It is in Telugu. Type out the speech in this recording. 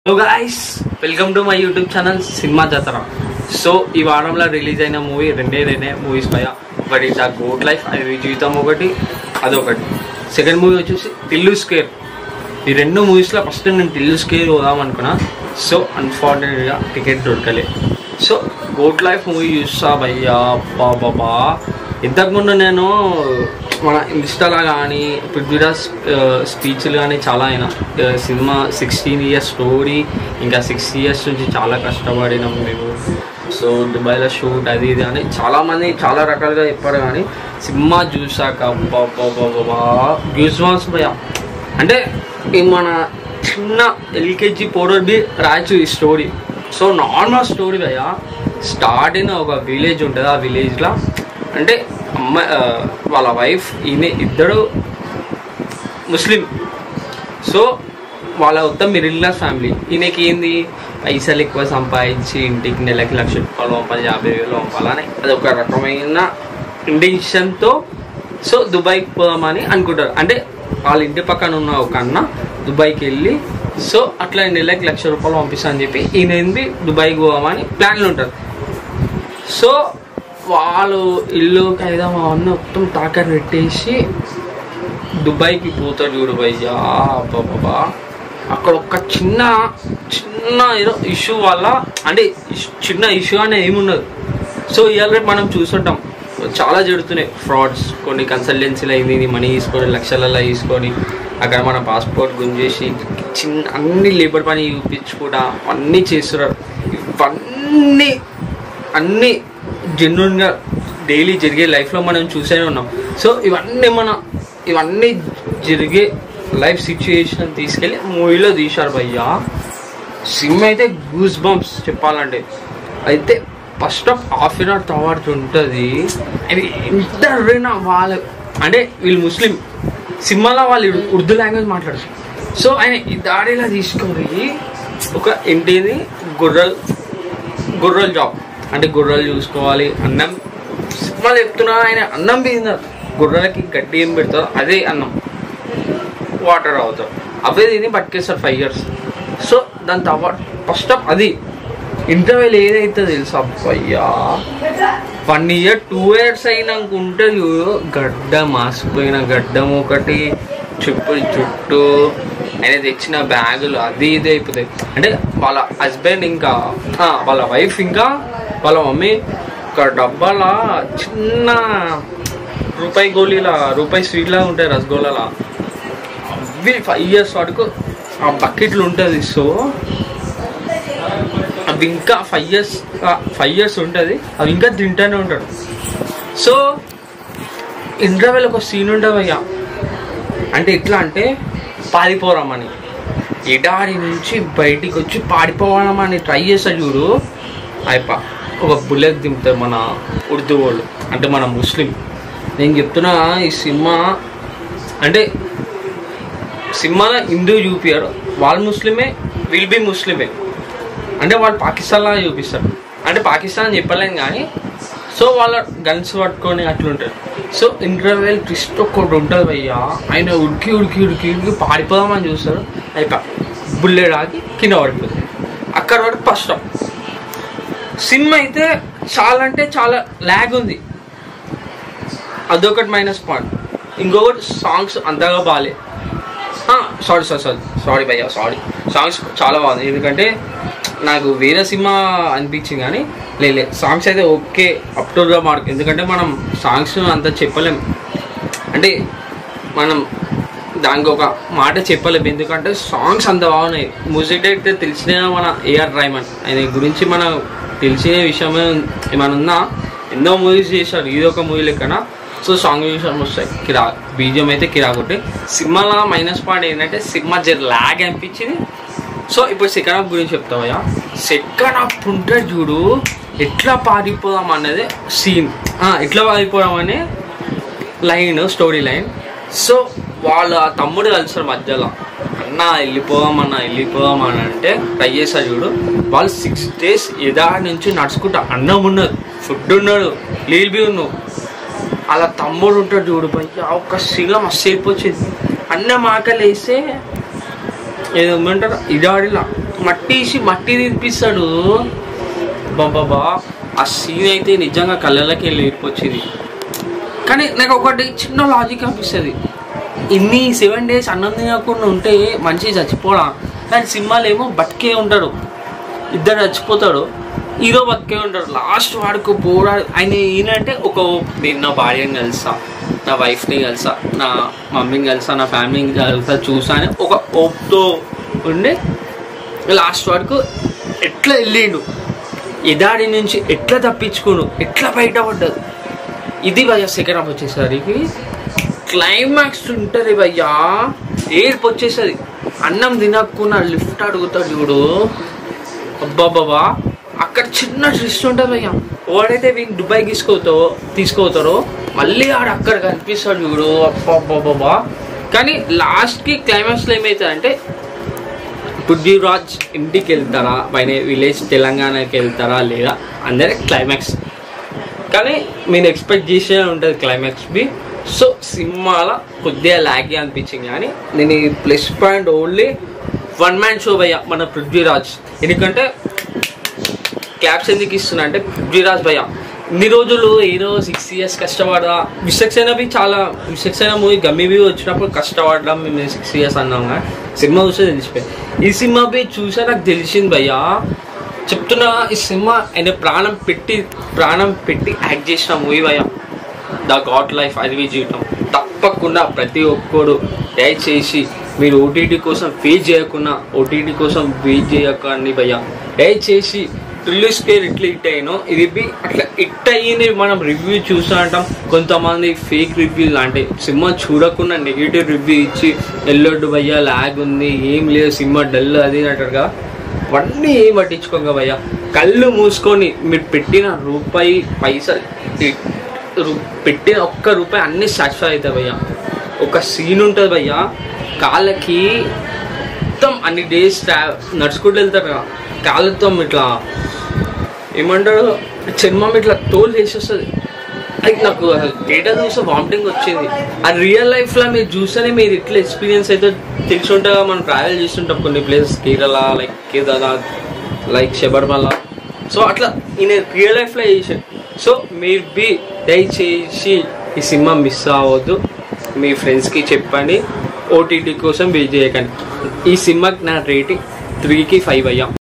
hello guys welcome to my YouTube channel cinema జాతర సో ఈ వారంలో రిలీజ్ అయిన మూవీ రెండే రెండే మూవీస్ పైన ఒకటి ద గోట్ లైఫ్ అది జీవితం ఒకటి అదొకటి సెకండ్ మూవీ వచ్చేసి టిల్లు స్కేర్ ఈ రెండు మూవీస్లో ఫస్ట్ నేను టిల్లు స్కేర్ పోదాం అనుకున్నా సో అన్ఫార్చునేట్గా టికెట్ దొరకలే సో గోట్ లైఫ్ మూవీ చూసా భయ్యా బాబా ఇంతకుముందు నేను మన ఇన్స్టాలో కానీ పృథ్వీరాజ్ స్పీచ్లు కానీ చాలా అయినా ఆ, సినిమా సిక్స్టీన్ ఇయర్స్ స్టోరీ ఇంకా సిక్స్ ఇయర్స్ నుంచి చాలా కష్టపడినాం మేము సో దుబాయ్లో షూట్ అది ఇది అని చాలామంది చాలా రకాలుగా చెప్పారు కానీ సినిమా చూసాక బాబా గ్యూస్ వాన్స్ భయ అంటే ఈ మన చిన్న ఎల్కేజీ పోరడి రాయచ్చు ఈ స్టోరీ సో నార్మల్ స్టోరీ భయ స్టార్ట్ అయిన ఒక విలేజ్ ఉంటుంది ఆ విలేజ్లో అంటే అమ్మాయి ఆ, వాళ్ళ వైఫ్ ఈయన ఇద్దరు ముస్లిం సో వాళ్ళ మొత్తం మిడిల్ క్లాస్ ఫ్యామిలీ ఈయనకి ఏంది పైసలు ఎక్కువ సంపాదించి ఇంటికి నెలకి లక్ష రూపాయలు పంపాలి యాభై వేలు పంపాలని అది ఒక రకమైన ఇంటెన్షన్తో సో దుబాయ్కి పోదామని అనుకుంటారు అంటే వాళ్ళ ఇంటి పక్కన ఉన్న ఒక అన్న దుబాయ్కి వెళ్ళి సో అట్లా నెలకి లక్ష రూపాయలు పంపిస్తా అని చెప్పి ఈయన ఏంది దుబాయ్కి పోదామని ప్లాన్లు ఉంటారు సో వాళ్ళు ఇల్లు ఖైదాం అవన్నీ మొత్తం తాకర్ పెట్టేసి దుబాయ్కి పోతాడు చూడు భయ్యా బాబా అక్కడ ఒక చిన్న చిన్న ఏదో ఇష్యూ వల్ల అంటే ఇష్- చిన్న ఇష్యూ అనే ఏమున్నది సో ఇవాళ రేపు మనం చూస్తుంటాం చాలా జరుగుతున్నాయి ఫ్రాడ్స్ కొన్ని కన్సల్టెన్సీలు అయింది మనీ తీసుకొని లక్షలలో తీసుకొని అక్కడ మన పాస్పోర్ట్ గుంజేసి చిన్న అన్ని లేబర్ పని చూపించుకుంటా అన్నీ చేస్తున్నారు ఇవన్నీ అన్నీ జెన్యున్గా డైలీ జరిగే లైఫ్లో మనం చూసేనే ఉన్నాం సో ఇవన్నీ మన ఇవన్నీ జరిగే లైఫ్ సిచ్యుయేషన్ తీసుకెళ్ళి మూవీలో తీశారు భయ్యా సిమ్ అయితే గూస్ బంప్స్ చెప్పాలంటే అయితే first of half an hour hours ఉంటుంది అది ఎంత అర్రైనా వాళ్ళ అంటే వీళ్ళు ముస్లిం సినిమాలో వాళ్ళు ఉర్- ఉర్దూ లాంగ్వేజ్ మాట్లాడతారు సో ఆయన ఈ దాడిలా తీసుకొని ఒక ఇంటిని గొర్రెలు గొర్రెల జాబ్ అంటే గొర్రెలు చూసుకోవాలి అన్నం సినిమాలు చెప్తున్నా ఆయన అన్నం తిన్నారు గొర్రెలకి గడ్డి ఏం పెడతారు అదే అన్నం వాటర్ అవుతారు అవే తిని బతికేస్తారు ఫైవ్ ఇయర్స్ సో దాని తర్వాత ఫస్ట్ ఆఫ్ అది ఇంటర్వెల్ ఏదైతే తెలుసా అబ్బయ్యా వన్ ఇయర్ టూ ఇయర్స్ అయినాక ఉంటుంది చూడు గడ్డ మాసిపోయిన గడ్డం ఒకటి చుట్టూ చుట్టూ ఆయన తెచ్చిన బ్యాగులు అది ఇది అయిపోతాయి అంటే వాళ్ళ హస్బెండ్ ఇంకా ఆ, వాళ్ళ వైఫ్ ఇంకా వాళ్ళ మమ్మీ ఒక డబ్బాల చిన్న రూపాయి గోళీలా రూపాయి స్వీట్లా ఉంటాయి రసగోళలా అవి ఫైవ్ ఇయర్స్ వరకు ఆ బకెట్లు ఉంటుంది సో అవి ఇంకా ఫైవ్ ఇయర్స్ ఫైవ్ ఇయర్స్ ఉంటుంది అవి ఇంకా తింటూనే ఉంటాడు సో ఇంటర్వెల్ ఒక సీన్ ఉంటుంది అయ్యా అంటే ఎట్లా అంటే పారిపోరామని ఎడారి నుంచి బయటికి వచ్చి పారిపోవడమని ట్రై చేస్తా చూడు అయిపో ఒక బుల్లెట్ దింపుతారు మన ఉర్దూ వాళ్ళు అంటే మన ముస్లిం నేను చెప్తున్నా ఈ సినిమా అంటే సినిమాలో హిందూ చూపించారు వాళ్ళు ముస్లిమే విల్ బి ముస్లిమే అంటే వాళ్ళు పాకిస్తాన్లా చూపిస్తారు అంటే పాకిస్తాన్ అని చెప్పలేం కానీ సో వాళ్ళ గన్స్ పట్టుకొని అట్లుంటారు సో ఇంటర్వెల్ ట్విస్ట్ ఒకటి ఉంటుంది భయ్యా ఆయన ఉడికి ఉడికి ఉడికి ఉడికి పారిపోదామని చూస్తారు అయిపో బుల్లెట్ ఆగి కింద పడిపోతుంది అక్కడ వరకు ఫస్ట్ సినిమా అయితే చాలా అంటే చాలా ల్యాగ్ ఉంది అదొకటి మైనస్ పాయింట్ ఇంకొకటి సాంగ్స్ అంతగా బాగాలే సారీ సారీ సారీ సారీ భయ్యా సారీ సాంగ్స్ చాలా బాగుంది ఎందుకంటే నాకు వేరే సినిమా అనిపించింది కానీ లేలే సాంగ్స్ అయితే okay up to the mark ఎందుకంటే మనం సాంగ్స్ అంత చెప్పలేం అంటే మనం దానికి ఒక మాట చెప్పలేం ఎందుకంటే సాంగ్స్ అంత బాగున్నాయి మ్యూజిక్ డైరెక్టర్ తెలిసిన మన ఏఆర్ రైమన్ ఆయన గురించి మన తెలిసిన విషయమే ఏమైనా ఉందా ఎన్నో మూవీస్ చేశారు ఇది ఒక మూవీ లెక్కన సో సాంగ్ విషయం వస్తాయి కిరా బీజియం అయితే కిరా కొట్టి సినిమాలో మైనస్ పాయింట్ ఏంటంటే సినిమా జర లాగ్ అనిపించింది సో ఇప్పుడు సెకండ్ హాఫ్ గురించి చెప్తావయ్యా సెకండ్ హాఫ్ ఉంటే చూడు ఎట్లా పారిపోదాం అన్నది సీన్ ఎట్లా పారిపోదాం అనే లైన్ స్టోరీ లైన్ సో వాళ్ళ తమ్ముడు కలిసారు మధ్యలో అన్న వెళ్ళిపోదాం అన్న వెళ్ళిపోదాం అని అంటే ట్రై చేస్తారు చూడు వాళ్ళు సిక్స్ డేస్ ఎదా నుంచి నడుచుకుంటా అన్నం ఉన్నది ఫుడ్ ఉన్నాడు నీళ్ళు బి ఉన్నావు అలా తమ్ముడు ఉంటాడు చూడు భయ్య ఒక్క సీన్లో మస్తు సేపు వచ్చింది అన్నం ఆకలి వేస్తే ఏదో ఏమంటారు ఇడాడిలా మట్టి వేసి మట్టి తినిపిస్తాడు బాబా ఆ సీన్ అయితే నిజంగా కళ్ళలోకి వెళ్ళి ఏర్పొచ్చింది కానీ నాకు ఒకటి చిన్న లాజిక్ అనిపిస్తుంది ఇన్ని సెవెన్ డేస్ అన్నం తినకుండా ఉంటే మనిషి చచ్చిపోడా కానీ సినిమాలు ఏమో బతికే ఉంటాడు ఇద్దరు చచ్చిపోతాడు హీరో బతికే ఉంటాడు లాస్ట్ వాడుకు పోరా ఆయన ఈయనంటే ఒక నేను నా భార్యని కలుస్తా నా వైఫ్ని కలుసా నా మమ్మీని కలుసా నా ఫ్యామిలీని కలుసా చూసా అని ఒక ఓప్తో ఉండి లాస్ట్ వరకు ఎట్లా వెళ్ళిండు ఎదాడి నుంచి ఎట్లా తప్పించుకోను ఎట్లా బయటపడ్డదు ఇది భయ్య సెకండ్ హాఫ్ వచ్చేసరికి క్లైమాక్స్ ఉంటుంది భయ్యా ఏడుపు వచ్చేసరి అన్నం తినక్కున్న లిఫ్ట్ అడుగుతాడు చూడు అబ్బాబాబా అక్కడ చిన్న ట్విస్ట్ ఉంటుంది భయ్యా వాడైతే వీళ్ళు దుబాయ్ తీసుకోతో తీసుకోతారో మళ్ళీ ఆడ అక్కడ కనిపిస్తాడు చూడు అబ్బాబాబా కానీ లాస్ట్కి క్లైమాక్స్లో ఏమవుతుందంటే పృథ్వీరాజ్ ఇంటికి వెళ్తారా పైన విలేజ్ తెలంగాణకి వెళ్తారా లేదా అందరే క్లైమాక్స్ కానీ మీరు ఎక్స్పెక్ట్ చేసే ఉంటుంది క్లైమాక్స్ బి సో సినిమాలో కొద్దిగా లాగి అనిపించింది కానీ నేను ఈ plus point only one man show భయ్య మన పృథ్వీరాజ్ ఎందుకంటే క్యాప్స్ ఎందుకు ఇస్తున్నా అంటే పృథ్వీరాజ్ భయ్య ఇన్ని రోజులు హీరో సిక్స్ ఇయర్స్ కష్టపడదా విశ్వక్సేన బి చాలా విశ్వక్సేన మూవీ గమ్మి బి వచ్చినప్పుడు కష్టపడడం మేము సిక్స్ ఇయర్స్ అన్నాం కదా సినిమా చూస్తే తెలిసిపోయింది ఈ సినిమా బి చూసా నాకు తెలిసింది భయ్యా చెప్తున్నా ఈ సినిమా ఆయన ప్రాణం పెట్టి ప్రాణం పెట్టి యాక్ట్ చేసిన మూవీ భయ్యా ద గాడ్ లైఫ్ అది జీవితం తప్పకుండా ప్రతి ఒక్కరు దయచేసి మీరు ఓటీటీ కోసం వెయిట్ చేయకుండా ఓటీటీ కోసం వెయిట్ చేయకండి భయ్యా దయచేసి రిలీజ్ కేర్ ఇట్లా హిట్ అయ్యాను ఇది బి అట్లా హిట్ అయ్యింది మనం రివ్యూ చూసా అంటాం కొంతమంది ఫేక్ రివ్యూ లాంటి సినిమా చూడకుండా నెగిటివ్ రివ్యూ ఇచ్చి ఎల్లొడ్డు భయ్యా లాగ్ ఉంది ఏం లేదు సినిమా డల్ అది అని అంటారు కదా అవన్నీ ఏం పట్టించుకోక భయ్యా కళ్ళు మూసుకొని మీరు పెట్టిన రూపాయి పైసలు ఈ రు- పెట్టిన ఒక్క రూపాయి అన్ని సాటిస్ఫై అవుతాయి భయ్యా ఒక సీన్ ఉంటుంది భయ్యా కాళ్ళకి మొత్తం అన్ని డేస్ ట్రా నడుచుకుంటూ వెళ్తారు కదా కాళ్ళతో ఇట్లా ఏమంటారు చర్మం ఇట్లా తోలు చేసేస్తుంది అది నాకు డేటా చూస్తే వామిటింగ్ వచ్చింది అది రియల్ లైఫ్లో మీరు చూస్తేనే మీరు ఇట్లా ఎక్స్పీరియన్స్ అయితే తెలిసి ఉంటే మనం ట్రావెల్ చేస్తుంటాం కొన్ని places Kerala like Kedarnath like Sabarimala so అట్లా ఈయన రియల్ లైఫ్లో చేసాడు సో మీరు బి దయచేసి ఈ సినిమా మిస్ అవ్వద్దు మీ ఫ్రెండ్స్కి చెప్పండి ఓటీటీ కోసం వెయిట్ చేయకండి ఈ సినిమాకి నా రేటింగ్ త్రీకి ఫైవ్ అయ్యాం